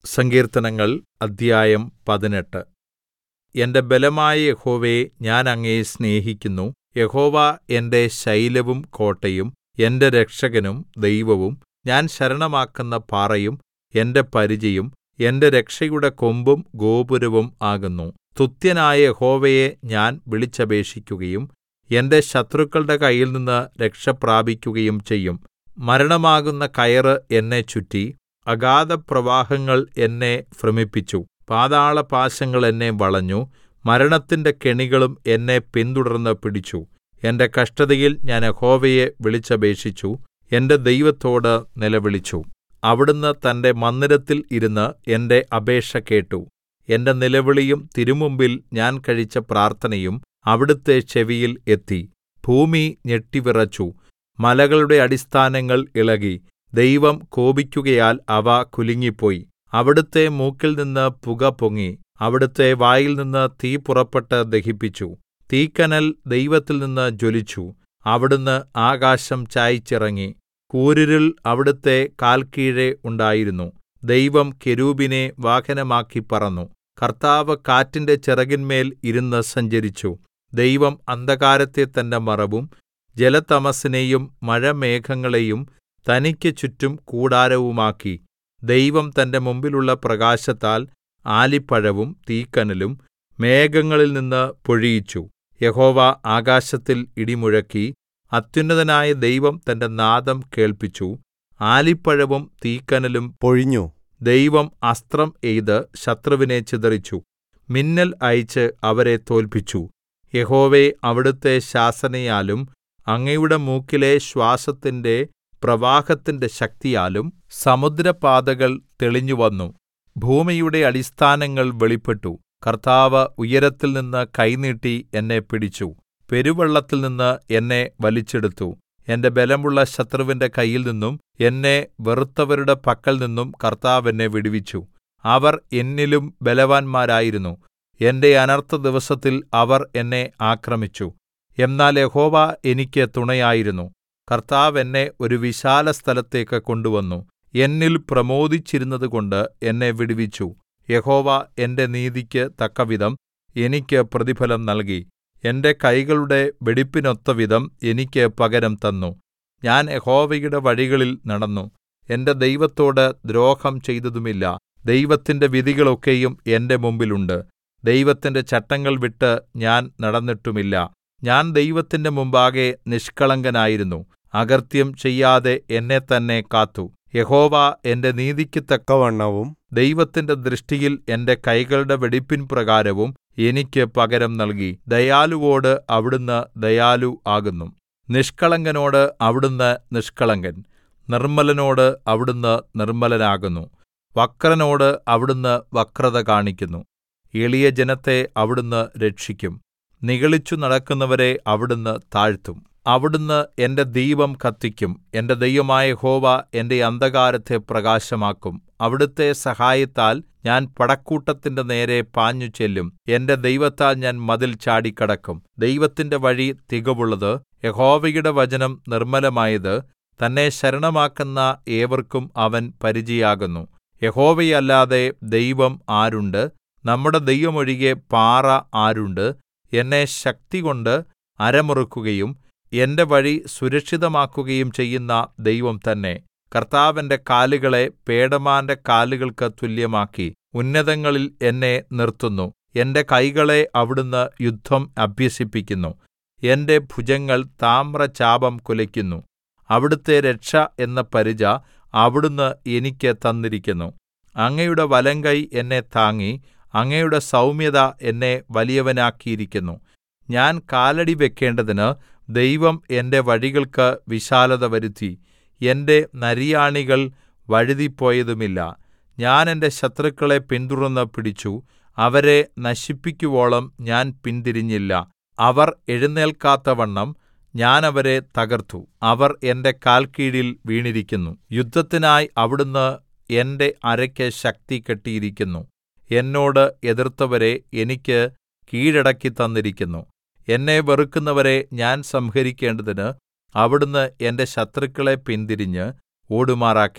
സങ്കീർത്തനങ്ങൾ അദ്ധ്യായം പതിനെട്ട് എന്റെ ബലമായ യഹോവേ ഞാൻ അങ്ങയെ സ്നേഹിക്കുന്നു യഹോവ എന്റെ ശൈലവും കോട്ടയും എന്റെ രക്ഷകനും ദൈവവും ഞാൻ ശരണമാക്കുന്ന പാറയും എന്റെ പരിചയും എന്റെ രക്ഷയുടെ കൊമ്പും ഗോപുരവും ആകുന്നു സ്തുത്യനായ യഹോവയെ ഞാൻ വിളിച്ചപേക്ഷിക്കുകയും എന്റെ ശത്രുക്കളുടെ കയ്യിൽനിന്ന് രക്ഷ പ്രാപിക്കുകയും ചെയ്യും മരണമാകുന്ന കയറ് എന്നെ ചുറ്റി അഗാധപ്രവാഹങ്ങൾ എന്നെ ഭ്രമിപ്പിച്ചു പാതാളപാശങ്ങൾ എന്നെ വളഞ്ഞു മരണത്തിന്റെ കെണികളും എന്നെ പിന്തുടർന്ന് പിടിച്ചു എന്റെ കഷ്ടതയിൽ ഞാൻ യഹോവയെ വിളിച്ചപേക്ഷിച്ചു എന്റെ ദൈവത്തോട് നിലവിളിച്ചു അവിടുന്ന് തന്റെ മന്ദിരത്തിൽ ഇരുന്ന് എന്റെ അപേക്ഷ കേട്ടു എന്റെ നിലവിളിയും തിരുമുമ്പിൽ ഞാൻ കഴിച്ച പ്രാർത്ഥനയും അവിടുത്തെ ചെവിയിൽ എത്തി ഭൂമി ഞെട്ടിവിറച്ചു മലകളുടെ അടിസ്ഥാനങ്ങൾ ഇളകി ദൈവം കോപിക്കുകയാൽ അവ കുലുങ്ങിപ്പോയി അവിടുത്തെ മൂക്കിൽനിന്ന് പുക പൊങ്ങി അവിടുത്തെ വായിൽനിന്ന് തീ പുറപ്പെട്ട് ദഹിപ്പിച്ചു തീക്കനൽ ദൈവത്തിൽനിന്ന് ജ്വലിച്ചു അവിടുന്ന് ആകാശം ചായിച്ചിറങ്ങി കൂരിരുൾ അവിടുത്തെ കാൽക്കീഴെ ഉണ്ടായിരുന്നു ദൈവം കെരൂബിനെ വാഹനമാക്കി പറന്നു കർത്താവ് കാറ്റിന്റെ ചിറകിന്മേൽ ഇരുന്ന് സഞ്ചരിച്ചു ദൈവം അന്ധകാരത്തെ തന്റെ മറവും ജലതമസ്സിനെയും മഴമേഘങ്ങളെയും തനിക്ക് ചുറ്റും കൂടാരവുമാക്കി ദൈവം തന്റെ മുമ്പിലുള്ള പ്രകാശത്താൽ ആലിപ്പഴവും തീക്കനലും മേഘങ്ങളിൽനിന്ന് പൊഴിയിച്ചു യഹോവ ആകാശത്തിൽ ഇടിമുഴക്കി അത്യുന്നതനായ ദൈവം തന്റെ നാദം കേൾപ്പിച്ചു ആലിപ്പഴവും തീക്കനലും പൊഴിഞ്ഞു ദൈവം അസ്ത്രം എയ്ത് ശത്രുവിനെ ചിതറിച്ചു മിന്നൽ അയച്ച് അവരെ തോല്പിച്ചു യഹോവേ അവിടുത്തെ ശാസനയാലും അങ്ങയുടെ മൂക്കിലെ ശ്വാസത്തിന്റെ പ്രവാഹത്തിന്റെ ശക്തിയാലും സമുദ്രപാതകൾ തെളിഞ്ഞുവന്നു ഭൂമിയുടെ അടിസ്ഥാനങ്ങൾ വെളിപ്പെട്ടു കർത്താവ് ഉയരത്തിൽനിന്ന് കൈനീട്ടി എന്നെ പിടിച്ചു പെരുവെള്ളത്തിൽനിന്ന് എന്നെ വലിച്ചെടുത്തു എന്റെ ബലമുള്ള ശത്രുവിന്റെ കയ്യിൽനിന്നും എന്നെ വെറുത്തവരുടെ പക്കൽനിന്നും കർത്താവ് എന്നെ വിടുവിച്ചു അവർ എന്നിലും ബലവാന്മാരായിരുന്നു എന്റെ അനർത്ഥ ദിവസത്തിൽ അവർ എന്നെ ആക്രമിച്ചു എന്നാൽ യഹോവ എനിക്ക് തുണയായിരുന്നു കർത്താവ് എന്നെ ഒരു വിശാലസ്ഥലത്തേക്ക് കൊണ്ടുവന്നു എന്നിൽ പ്രമോദിച്ചിരുന്നതുകൊണ്ട് എന്നെ വിടുവിച്ചു യഹോവ എന്റെ നീതിക്ക് തക്കവിധം എനിക്ക് പ്രതിഫലം നൽകി എന്റെ കൈകളുടെ വെടിപ്പിനൊത്തവിധം എനിക്ക് പകരം തന്നു ഞാൻ യഹോവയുടെ വഴികളിൽ നടന്നു എന്റെ ദൈവത്തോട് ദ്രോഹം ചെയ്തതുമില്ല ദൈവത്തിന്റെ വിധികളൊക്കെയും എന്റെ മുമ്പിലുണ്ട് ദൈവത്തിന്റെ ചട്ടങ്ങൾ വിട്ട് ഞാൻ നടന്നിട്ടുമില്ല ഞാൻ ദൈവത്തിന്റെ മുമ്പാകെ നിഷ്കളങ്കനായിരുന്നു അകൃത്യം ചെയ്യാതെ എന്നെ തന്നെ കാത്തു യഹോവ എന്റെ നീതിക്ക് തക്കവണ്ണവും ദൈവത്തിന്റെ ദൃഷ്ടിയിൽ എന്റെ കൈകളുടെ വെടിപ്പിൻ പ്രകാരവും എനിക്ക് പകരം നൽകി ദയാലുവോട് അവിടുന്ന് ദയാലു ആകുന്നു നിഷ്കളങ്കനോട് അവിടുന്ന് നിഷ്കളങ്കൻ നിർമ്മലനോട് അവിടുന്ന് നിർമ്മലനാകുന്നു വക്രനോട് അവിടുന്ന് വക്രത കാണിക്കുന്നു എളിയ ജനത്തെ അവിടുന്ന് രക്ഷിക്കും നിഗളിച്ചു നടക്കുന്നവരെ അവിടുന്ന് താഴ്ത്തും അവിടുന്ന് എന്റെ ദീപം കത്തിക്കും എന്റെ ദൈവമായ യഹോവ എന്റെ അന്ധകാരത്തെ പ്രകാശമാക്കും അവിടുത്തെ സഹായത്താൽ ഞാൻ പടക്കൂട്ടത്തിന്റെ നേരെ പാഞ്ഞു ചെല്ലും എന്റെ ദൈവത്താൽ ഞാൻ മതിൽ ചാടിക്കടക്കും ദൈവത്തിന്റെ വഴി തികവുള്ളത് യഹോവയുടെ വചനം നിർമ്മലമായത് തന്നെ ശരണമാക്കുന്ന ഏവർക്കും അവൻ പരിചയാകുന്നു യഹോവയല്ലാതെ ദൈവം ആരുണ്ട് നമ്മുടെ ദൈവമൊഴികെ പാറ ആരുണ്ട് എന്നെ ശക്തികൊണ്ട് അരമുറുക്കുകയും എന്റെ വഴി സുരക്ഷിതമാക്കുകയും ചെയ്യുന്ന ദൈവം തന്നെ കർത്താവ് എന്റെ കാലുകളെ പേടമാന്റെ കാലുകൾക്ക് തുല്യമാക്കി ഉന്നതങ്ങളിൽ എന്നെ നിർത്തുന്നു എന്റെ കൈകളെ അവിടുന്ന് യുദ്ധം അഭ്യസിപ്പിക്കുന്നു എന്റെ ഭുജങ്ങൾ താമ്രചാപം കുലയ്ക്കുന്നു അവിടുത്തെ രക്ഷ എന്ന പരിച അവിടുന്ന് എനിക്ക് തന്നിരിക്കുന്നു അങ്ങയുടെ വലങ്കൈ എന്നെ താങ്ങി അങ്ങയുടെ സൗമ്യത എന്നെ വലിയവനാക്കിയിരിക്കുന്നു ഞാൻ കാലടി വെക്കേണ്ടതിന് ദൈവം എന്റെ വഴികൾക്ക് വിശാലത വരുത്തി എന്റെ നരിയാണികൾ വഴുതിപ്പോയതുമില്ല ഞാൻ എന്റെ ശത്രുക്കളെ പിന്തുടർന്ന് പിടിച്ചു അവരെ നശിപ്പിക്കുവോളം ഞാൻ പിന്തിരിഞ്ഞില്ല അവർ എഴുന്നേൽക്കാത്തവണ്ണം ഞാൻ അവരെ തകർത്തു അവർ എന്റെ കാൽക്കീഴിൽ വീണിരിക്കുന്നു യുദ്ധത്തിനായി അവിടുന്ന് എന്റെ അരയ്ക്ക് ശക്തി കെട്ടിയിരിക്കുന്നു എന്നോട് എതിർത്തവരെ എനിക്ക് കീഴടക്കി തന്നിരിക്കുന്നു എന്നെ വെറുക്കുന്നവരെ ഞാൻ സംഹരിക്കേണ്ടതിന് അവിടുന്ന് എന്റെ ശത്രുക്കളെ പിന്തിരിഞ്ഞ് ഓടുമാറാക്കി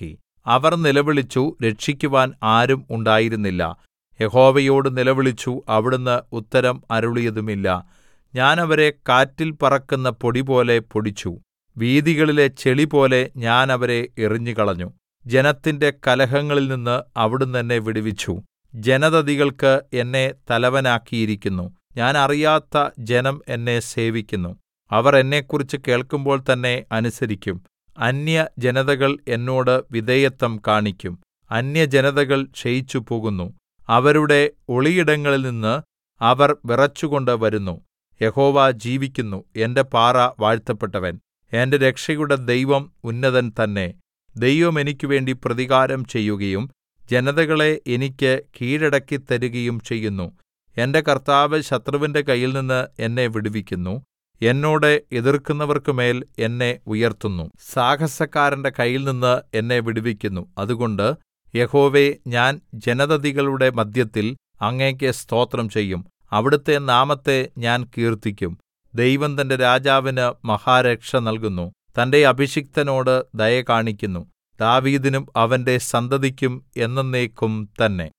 അവർ നിലവിളിച്ചു രക്ഷിക്കുവാൻ ആരും ഉണ്ടായിരുന്നില്ല യഹോവയോട് നിലവിളിച്ചു അവിടുന്ന് ഉത്തരം അരുളിയതുമില്ല ഞാൻ അവരെ കാറ്റിൽ പറക്കുന്ന പൊടിപോലെ പൊടിച്ചു വീഥികളിലെ ചെളിപോലെ ഞാൻ അവരെ എറിഞ്ഞുകളഞ്ഞു ജനത്തിന്റെ കലഹങ്ങളിൽ നിന്ന് അവിടുന്ന് എന്നെ വിടുവിച്ചു ജനതതികൾക്ക് എന്നെ തലവനാക്കിയിരിക്കുന്നു ഞാൻ അറിയാത്ത ജനം എന്നെ സേവിക്കുന്നു അവർ എന്നെക്കുറിച്ച് കേൾക്കുമ്പോൾ തന്നെ അനുസരിക്കും അന്യജനതകൾ എന്നോട് വിധേയത്വം കാണിക്കും അന്യജനതകൾ ക്ഷയിച്ചുപോകുന്നു അവരുടെ ഒളിയിടങ്ങളിൽ നിന്ന് അവർ വിറച്ചുകൊണ്ട് വരുന്നു യഹോവ ജീവിക്കുന്നു എന്റെ പാറ വാഴ്ത്തപ്പെട്ടവൻ എന്റെ രക്ഷയുടെ ദൈവം ഉന്നതൻ തന്നെ ദൈവം എനിക്കുവേണ്ടി പ്രതികാരം ചെയ്യുകയും ജനതകളെ എനിക്ക് കീഴടക്കി തരുകയും ചെയ്യുന്നു എന്റെ കർത്താവ് ശത്രുവിന്റെ കയ്യിൽനിന്ന് എന്നെ വിടുവിക്കുന്നു എന്നോട് എതിർക്കുന്നവർക്കുമേൽ എന്നെ ഉയർത്തുന്നു സാഹസക്കാരന്റെ കയ്യിൽനിന്ന് എന്നെ വിടുവിക്കുന്നു അതുകൊണ്ട് യഹോവേ ഞാൻ ജനതതികളുടെ മദ്ധ്യത്തിൽ അങ്ങേക്ക് സ്തോത്രം ചെയ്യും അവിടുത്തെ നാമത്തെ ഞാൻ കീർത്തിക്കും ദൈവം തന്റെ രാജാവിന് മഹാരക്ഷ നൽകുന്നു തന്റെ അഭിഷിക്തനോട് ദയ കാണിക്കുന്നു ദാവീദിനും അവന്റെ സന്തതിക്കും എന്നെന്നേക്കും തന്നെ